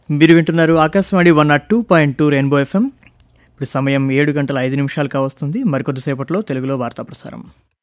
మీరు వింటున్నారు Akashvani one naught two point two rainbow FM ఇప్పుడు సమయం ఏడు గంటల ఐదు నిమిషాలు కావస్తుంది మరికొద్దిసేపట్లో తెలుగులో వార్తా ప్రసారం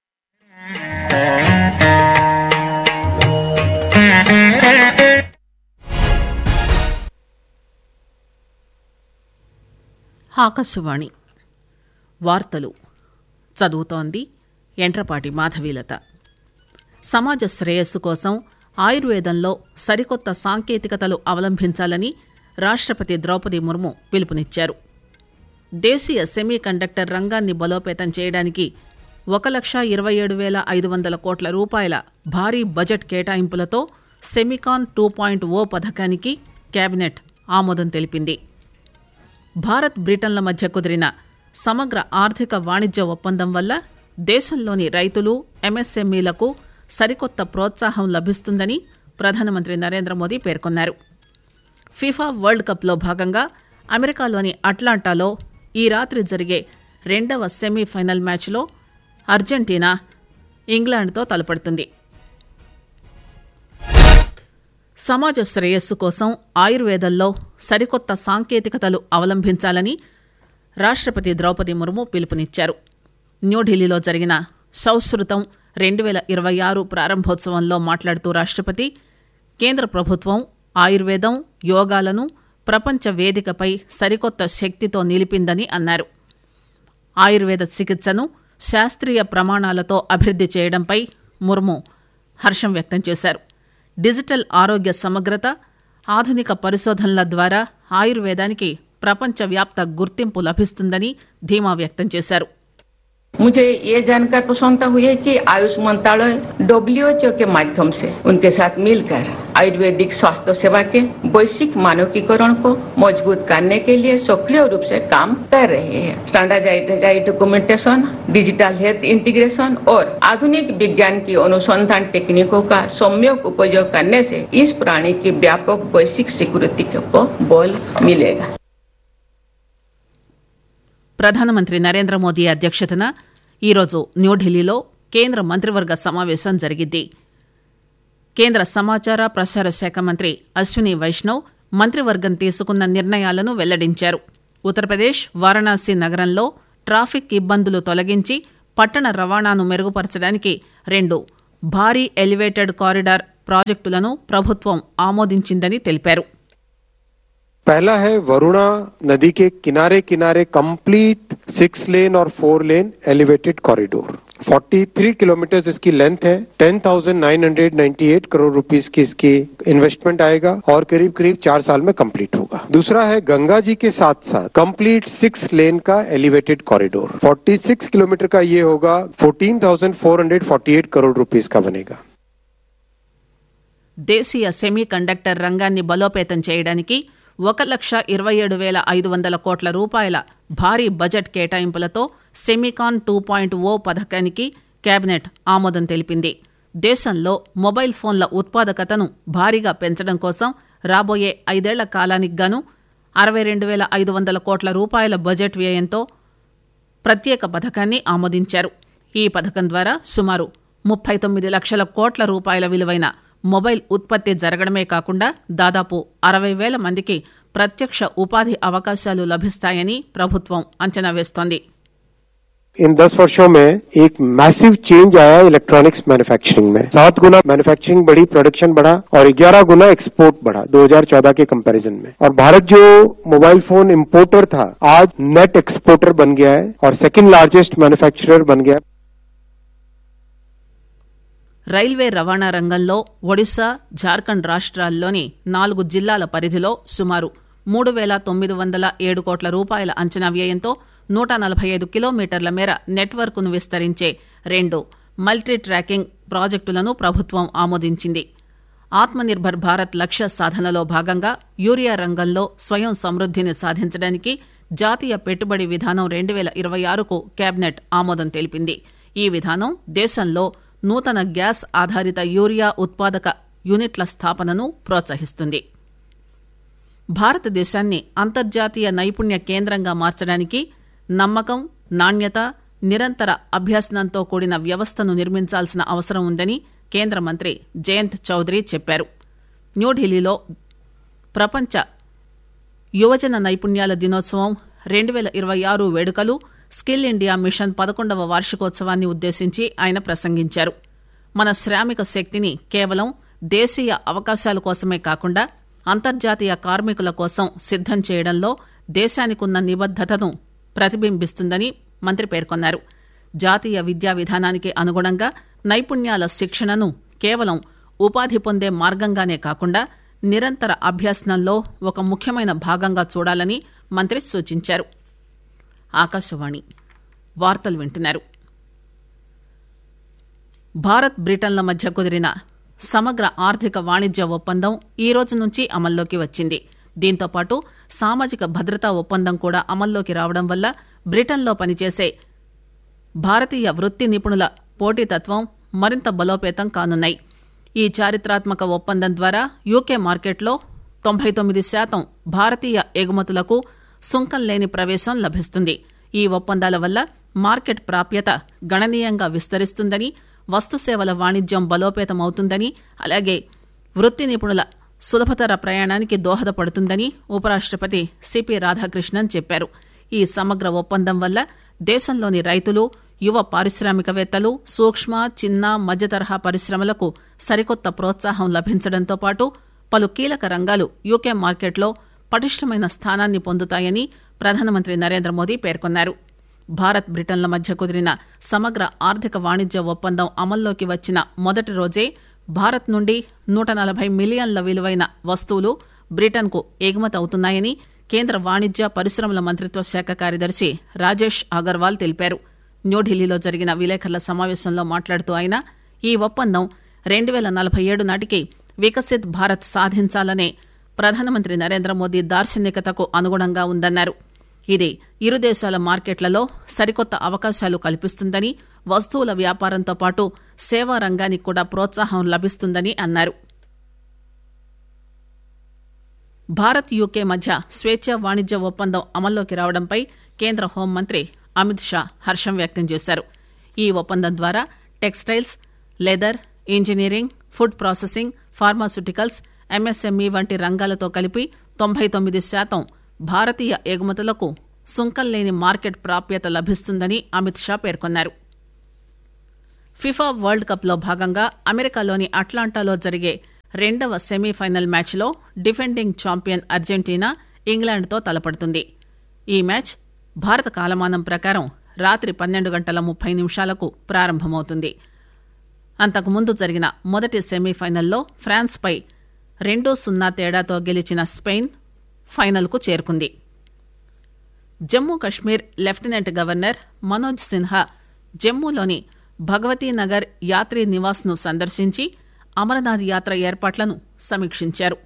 ఆకాశవాణి వార్తలు చదువుతోంది ఎంట్రపాటి మాధవీలత సమాజ శ్రేయస్సు కోసం ఆయుర్వేదంలో సరికొత్త సాంకేతికతలు అవలంబించాలని రాష్ట్రపతి ద్రౌపది ముర్ము పిలుపునిచ్చారు దేశీయ సెమీ కండక్టర్ రంగాన్ని బలోపేతం చేయడానికి ఒక లక్ష ఇరవై ఏడు వేల ఐదు వందల కోట్ల రూపాయల భారీ బడ్జెట్ కేటాయింపులతో సెమికాన్ టూ పాయింట్ ఓ పథకానికి కేబినెట్ ఆమోదం తెలిపింది భారత్ బ్రిటన్ల మధ్య కుదిరిన సమగ్ర ఆర్థిక వాణిజ్య ఒప్పందం వల్ల దేశంలోని రైతులు ఎంఎస్ఎంఈలకు సరికొత్త ప్రోత్సాహం లభిస్తుందని ప్రధానమంత్రి నరేంద్ర మోదీ పేర్కొన్నారు ఫిఫా వరల్డ్ కప్లో భాగంగా అమెరికాలోని అట్లాంటాలో ఈ రాత్రి జరిగే రెండవ సెమీఫైనల్ మ్యాచ్లో అర్జెంటీనా ఇంగ్లాండ్తో తలపడుతుంది సమాజ శ్రేయస్సు కోసం ఆయుర్వేదంలో సరికొత్త సాంకేతికతలు అవలంబించాలని రాష్ట్రపతి ద్రౌపది ముర్ము పిలుపునిచ్చారు న్యూఢిల్లీలో జరిగిన సౌశ్రుతం రెండు వేల ఇరవై ఆరు ప్రారంభోత్సవంలో మాట్లాడుతూ రాష్ట్రపతి కేంద్ర ప్రభుత్వం ఆయుర్వేదం యోగాలను ప్రపంచ వేదికపై సరికొత్త శక్తితో నిలిపిందని అన్నారు ఆయుర్వేద చికిత్సను శాస్త్రీయ ప్రమాణాలతో అభివృద్ధి చేయడంపై ముర్ము హర్షం వ్యక్తం చేశారు డిజిటల్ ఆరోగ్య సమగ్రత ఆధునిక పరిశోధనల ద్వారా ఆయుర్వేదానికి ప్రపంచవ్యాప్త గుర్తింపు లభిస్తుందని ధీమా వ్యక్తం చేశారు मुझे ये जानकर प्रसन्नता हुई है कि आयुष मंत्रालय डब्ल्यूएचओ के माध्यम से उनके साथ मिलकर आयुर्वेदिक स्वास्थ्य सेवा के वैश्विक मानकीकरण को मजबूत करने के लिए सक्रिय रूप से काम कर रहे हैं standardise documentation digital health integration और आधुनिक विज्ञान की अनुसंधान टेक्निकों का सम्यक उपयोग करने से इस प्राणी की व्यापक वैश्विक सिक्योरिटी को बल मिलेगा ప్రధానమంత్రి నరేంద్ర మోదీ అధ్యక్షతన ఈరోజు న్యూఢిల్లీలో కేంద్ర మంత్రివర్గ సమావేశం జరిగింది కేంద్ర సమాచార ప్రసార శాఖ మంత్రి అశ్విని వైష్ణవ్ మంత్రివర్గం తీసుకున్న నిర్ణయాలను వెల్లడించారు ఉత్తరప్రదేశ్ వారణాసి నగరంలో ట్రాఫిక్ ఇబ్బందులు తొలగించి పట్టణ రవాణాను మెరుగుపరచడానికి రెండు భారీ ఎలివేటెడ్ కారిడార్ ప్రాజెక్టులను ప్రభుత్వం ఆమోదించిందని తెలిపారు पहला है वरुणा नदी के किनारे किनारे कंप्लीट सिक्स लेन और four lane elevated corridor 43 kilometre इसकी लेंथ है 10,998 करोड़ रुपीस की इसकी इन्वेस्टमेंट आएगा और करीब करीब चार साल में कंप्लीट होगा दूसरा है गंगा जी के साथ साथ कंप्लीट सिक्स लेन का एलिवेटेड कॉरिडोर 46 किलोमीटर का ये होगा 14,448 करोड़ रुपीस का बनेगा దేశీయ సెమీ కండక్టర్ రంగాన్ని బలోపేతం చేయడానికి ఒక లక్ష ఇరవై ఏడు వేల ఐదు వందల కోట్ల రూపాయల భారీ బడ్జెట్ కేటాయింపులతో సెమికాన్ టూ పాయింట్ ఓ పథకానికి కేబినెట్ ఆమోదం తెలిపింది దేశంలో మొబైల్ ఫోన్ల ఉత్పాదకతను భారీగా పెంచడం కోసం రాబోయే ఐదేళ్ల కాలానికి గాను అరవై రెండు వేల ఐదు వందల కోట్ల రూపాయల బడ్జెట్ వ్యయంతో ప్రత్యేక పథకాన్ని ఆమోదించారు ఈ పథకం ద్వారా సుమారు ముప్పై తొమ్మిది లక్షల కోట్ల రూపాయల విలువైన మొబైల్ ఉత్పత్తి జరగడమే కాకుండా దాదాపు అరవై వేల మందికి ప్రత్యక్ష ఉపాధి అవకాశాలు లభిస్తాయని ప్రభుత్వం అంచనా వేస్తోంది इन दस वर्षों में एक मैसिव चेंज आया इलेक्ट्रॉनिक्स मैन्युफैक्चरिंग में सात गुना मैन्युफैक्चरिंग बढ़ी प्रोडक्शन बढ़ा और ग्यारह गुना एक्सपोर्ट बढ़ा 2014 के कंपैरिजन में और भारत जो मोबाइल फोन इंपोर्टर था आज नेट एक्सपोर्टर बन गया है और सेकंड लार्जेस्ट मैन्युफैक्चरर बन गया రైల్వే రవాణా రంగంలో ఒడిశా జార్ఖండ్ రాష్ట్రాల్లోని నాలుగు జిల్లాల పరిధిలో సుమారు మూడు వేల తొమ్మిది వందల ఏడు కోట్ల రూపాయల అంచనా వ్యయంతో నూట నలభై ఐదు కిలోమీటర్ల మేర నెట్వర్క్ను విస్తరించే రెండు మల్టీ ట్రాకింగ్ ప్రాజెక్టులను ప్రభుత్వం ఆమోదించింది ఆత్మనిర్భర్ భారత్ లక్ష్య సాధనలో భాగంగా యూరియా రంగంలో స్వయం సమృద్ధిని సాధించడానికి జాతీయ పెట్టుబడి విధానం రెండు వేల ఇరవై ఆరుకు కేబినెట్ ఆమోదం తెలిపింది ఈ విధానం దేశంలో నూతన గ్యాస్ ఆధారిత యూరియా ఉత్పాదక యూనిట్ల స్థాపనను ప్రోత్సహిస్తుంది భారతదేశాన్ని అంతర్జాతీయ నైపుణ్య కేంద్రంగా మార్చడానికి నమ్మకం నాణ్యత నిరంతర అభ్యసనంతో కూడిన వ్యవస్థను నిర్మించాల్సిన అవసరం ఉందని కేంద్ర మంత్రి జయంత్ చౌదరి చెప్పారు న్యూఢిల్లీలో ప్రపంచ యువజన నైపుణ్యాల దినోత్సవం రెండు వేల ఇరవై ఆరు వేడుకలు స్కిల్ ఇండియా మిషన్ పదకొండవ వార్షికోత్సవాన్ని ఉద్దేశించి ఆయన ప్రసంగించారు మన శ్రామిక శక్తిని కేవలం దేశీయ అవకాశాల కోసమే కాకుండా అంతర్జాతీయ కార్మికుల కోసం సిద్దం చేయడంలో దేశానికున్న నిబద్దతను ప్రతిబింబిస్తుందని మంత్రి పేర్కొన్నారు జాతీయ విద్యా విధానానికి అనుగుణంగా నైపుణ్యాల శిక్షణను కేవలం ఉపాధి పొందే మార్గంగానే కాకుండా నిరంతర అభ్యసనంలో ఒక ముఖ్యమైన భాగంగా చూడాలని మంత్రి సూచించారు ఆకాశవాణి వార్తలు వింటున్నారు భారత్ బ్రిటన్ల మధ్య కుదిరిన సమగ్ర ఆర్థిక వాణిజ్య ఒప్పందం ఈ రోజు నుంచి అమల్లోకి వచ్చింది దీంతో పాటు సామాజిక భద్రతా ఒప్పందం కూడా అమల్లోకి రావడం వల్ల బ్రిటన్లో పనిచేసే భారతీయ వృత్తి నిపుణుల పోటీతత్వం మరింత బలోపేతం కానున్నాయి ఈ చారిత్రాత్మక ఒప్పందం ద్వారా యూకే మార్కెట్లో తొంభై తొమ్మిది శాతం భారతీయ ఎగుమతులకు సుంకం లేని ప్రవేశం లభిస్తుంది ఈ ఒప్పందాల వల్ల మార్కెట్ ప్రాప్యత గణనీయంగా విస్తరిస్తుందని వస్తుసేవల వాణిజ్యం బలోపేతమవుతుందని అలాగే వృత్తి నిపుణుల సులభతర ప్రయాణానికి దోహదపడుతుందని ఉపరాష్టపతి సిపి రాధాకృష్ణన్ చెప్పారు ఈ సమగ్ర ఒప్పందం వల్ల దేశంలోని రైతులు యువ పారిశ్రామికవేత్తలు సూక్ష్మ చిన్న మధ్యతరహా పరిశ్రమలకు సరికొత్త ప్రోత్సాహం లభించడంతో పాటు పలు కీలక రంగాలు యూకే మార్కెట్లో పటిష్టమైన స్థానాన్ని పొందుతాయని ప్రధానమంత్రి నరేంద్ర మోదీ పేర్కొన్నారు భారత్ బ్రిటన్ల మధ్య కుదిరిన సమగ్ర ఆర్థిక వాణిజ్య ఒప్పందం అమల్లోకి వచ్చిన మొదటి రోజే భారత్ నుండి నూట నలభై మిలియన్ల విలువైన వస్తువులు బ్రిటన్కు ఎగుమతి అవుతున్నాయని కేంద్ర వాణిజ్య పరిశ్రమల మంత్రిత్వ శాఖ కార్యదర్శి రాజేష్ అగర్వాల్ తెలిపారు న్యూఢిల్లీలో జరిగిన విలేకరుల సమావేశంలో మాట్లాడుతూ ఆయన ఈ ఒప్పందం రెండు వేల నలభై ఏడు నాటికి వికసిత్ భారత్ సాధించాలనే ప్రధానమంత్రి నరేంద్ర మోదీ దార్శనికతకు అనుగుణంగా ఉందన్నారు ఇది ఇరు దేశాల మార్కెట్లలో సరికొత్త అవకాశాలు కల్పిస్తుందని వస్తువుల వ్యాపారంతో పాటు సేవా రంగానికి కూడా ప్రోత్సాహం లభిస్తుందని అన్నారు భారత్ యూకే మధ్య స్వేచ్ఛ వాణిజ్య ఒప్పందం అమల్లోకి రావడంపై కేంద్ర హోంమంత్రి అమిత్ షా హర్షం వ్యక్తం చేశారు ఈ ఒప్పందం ద్వారా textiles leather engineering food processing pharmaceuticals MSME వంటి రంగాలతో కలిపి తొంభై తొమ్మిది శాతం భారతీయ ఎగుమతులకు సుంకం లేని మార్కెట్ ప్రాప్యత లభిస్తుందని అమిత్ షా పేర్కొన్నారు ఫిఫా వరల్డ్ కప్ లో భాగంగా అమెరికాలోని అట్లాంటాలో జరిగే రెండవ సెమీఫైనల్ మ్యాచ్లో డిఫెండింగ్ ఛాంపియన్ అర్జెంటీనా ఇంగ్లాండ్తో తలపడుతుంది ఈ మ్యాచ్ భారత కాలమానం ప్రకారం రాత్రి పన్నెండు గంటల ముప్పై నిమిషాలకు ప్రారంభమవుతుంది అంతకుముందు జరిగిన మొదటి సెమీఫైనల్లో ఫ్రాన్స్పై రెండు సున్నా తేడాతో గెలిచిన స్పెయిన్ ఫైనల్కు చేరుకుంది జమ్మూ కశ్మీర్ లెఫ్టినెంట్ గవర్నర్ మనోజ్ సిన్హా జమ్మూలోని భగవతీ నగర్ యాత్రీ నివాస్ను సందర్శించి అమరనాథ్ యాత్ర ఏర్పాట్లను సమీక్షించారు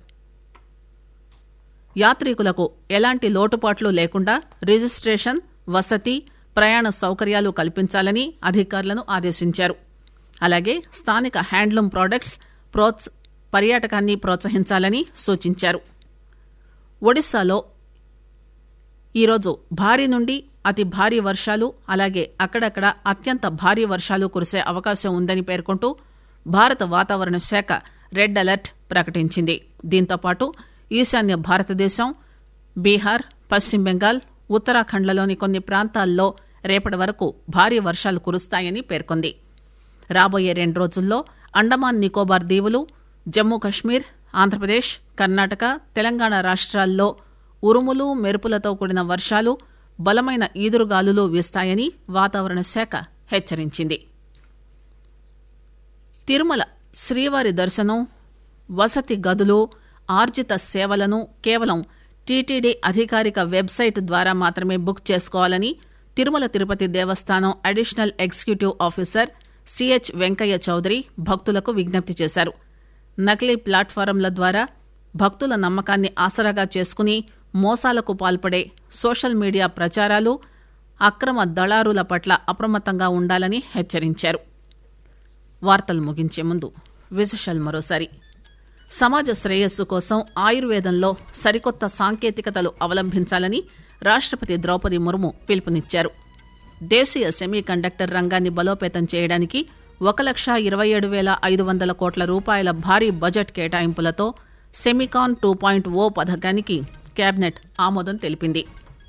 యాత్రికులకు ఎలాంటి లోటుపాట్లు లేకుండా రిజిస్ట్రేషన్ వసతి ప్రయాణ సౌకర్యాలు కల్పించాలని అధికారులను ఆదేశించారు అలాగే స్థానిక హ్యాండ్లూమ్ ప్రాడక్ట్స్ ప్రోత్స పర్యాటకాన్ని ప్రోత్సహించాలని సూచించారు ఒడిశాలో ఈరోజు భారీ నుండి అతి భారీ వర్షాలు అలాగే అక్కడక్కడ అత్యంత భారీ వర్షాలు కురిసే అవకాశం ఉందని పేర్కొంటూ భారత వాతావరణ శాఖ రెడ్ అలర్ట్ ప్రకటించింది దీంతో పాటు ఈశాన్య భారతదేశం బీహార్ పశ్చిమ బెంగాల్ ఉత్తరాఖండ్లలోని కొన్ని ప్రాంతాల్లో రేపటి వరకు భారీ వర్షాలు కురుస్తాయని పేర్కొంది రాబోయే రెండు రోజుల్లో అండమాన్ నికోబార్ దీవులు జమ్మూ కశ్మీర్ ఆంధ్రప్రదేశ్ కర్ణాటక తెలంగాణ రాష్ట్రాల్లో ఉరుములు మెరుపులతో కూడిన వర్షాలు బలమైన ఈదురుగాలులు వీస్తాయని వాతావరణ శాఖ హెచ్చరించింది తిరుమల శ్రీవారి దర్శనం వసతి గదులు ఆర్జిత సేవలను కేవలం టీటీడీ అధికారిక వెబ్సైట్ ద్వారా మాత్రమే బుక్ చేసుకోవాలని Tirumala Tirupati Devasthanam additional executive officer CH Venkaiah Chowdary భక్తులకు విజ్ఞప్తి చేశారు నకిలీ ప్లాట్ఫారంల ద్వారా భక్తుల నమ్మకాన్ని ఆసరాగా చేసుకుని మోసాలకు పాల్పడే సోషల్ మీడియా ప్రచారాలు అక్రమ దళారుల పట్ల అప్రమత్తంగా ఉండాలని హెచ్చరించారు వార్తలు ముగించే ముందు విశేషాలు మరోసారి సమాజ శ్రేయస్సు కోసం ఆయుర్వేదంలో సరికొత్త సాంకేతికతలు అవలంబించాలని రాష్టపతి ద్రౌపది ముర్ము పిలుపునిచ్చారు దేశీయ సెమీ కండక్టర్ రంగాన్ని బలోపేతం చేయడానికి ఒక లక్ష ఇరవై ఏడు వేల ఐదు వందల కోట్ల రూపాయల భారీ బడ్జెట్ కేటాయింపులతో సెమికాన్ టూ పాయింట్ ఓ పథకానికి కేబినెట్ ఆమోదం తెలిపింది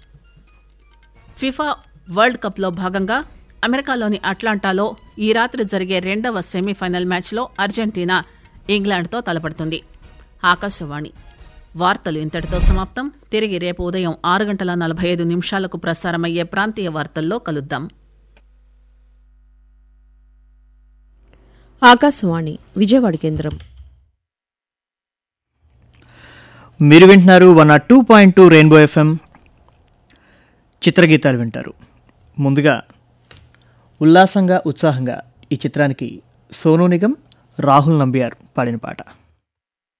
ఫిఫా వరల్డ్ కప్లో భాగంగా అమెరికాలోని అట్లాంటాలో ఈ రాత్రి జరిగే రెండవ సెమీఫైనల్ మ్యాచ్లో అర్జెంటీనా ఇంగ్లాండ్తో తలపడుతుంది ఆకాశవాణి వార్తలు ఇంతటితో సమాప్తం తిరిగి రేపు ఉదయం ఆరు గంటల నలభై ఐదు నిమిషాలకు ప్రసారమయ్యే ప్రాంతీయ వార్తల్లో కలుద్దాం ఆకాశవాణి విజయవాడ కేంద్రం మీరు వింటున్నారు one naught two point two rainbow FM చిత్రగీతాలు వింటారు ముందుగా ఉల్లాసంగా ఉత్సాహంగా ఈ చిత్రానికి సోనూ నిగం రాహుల్ నంబియార్ పాడిన పాట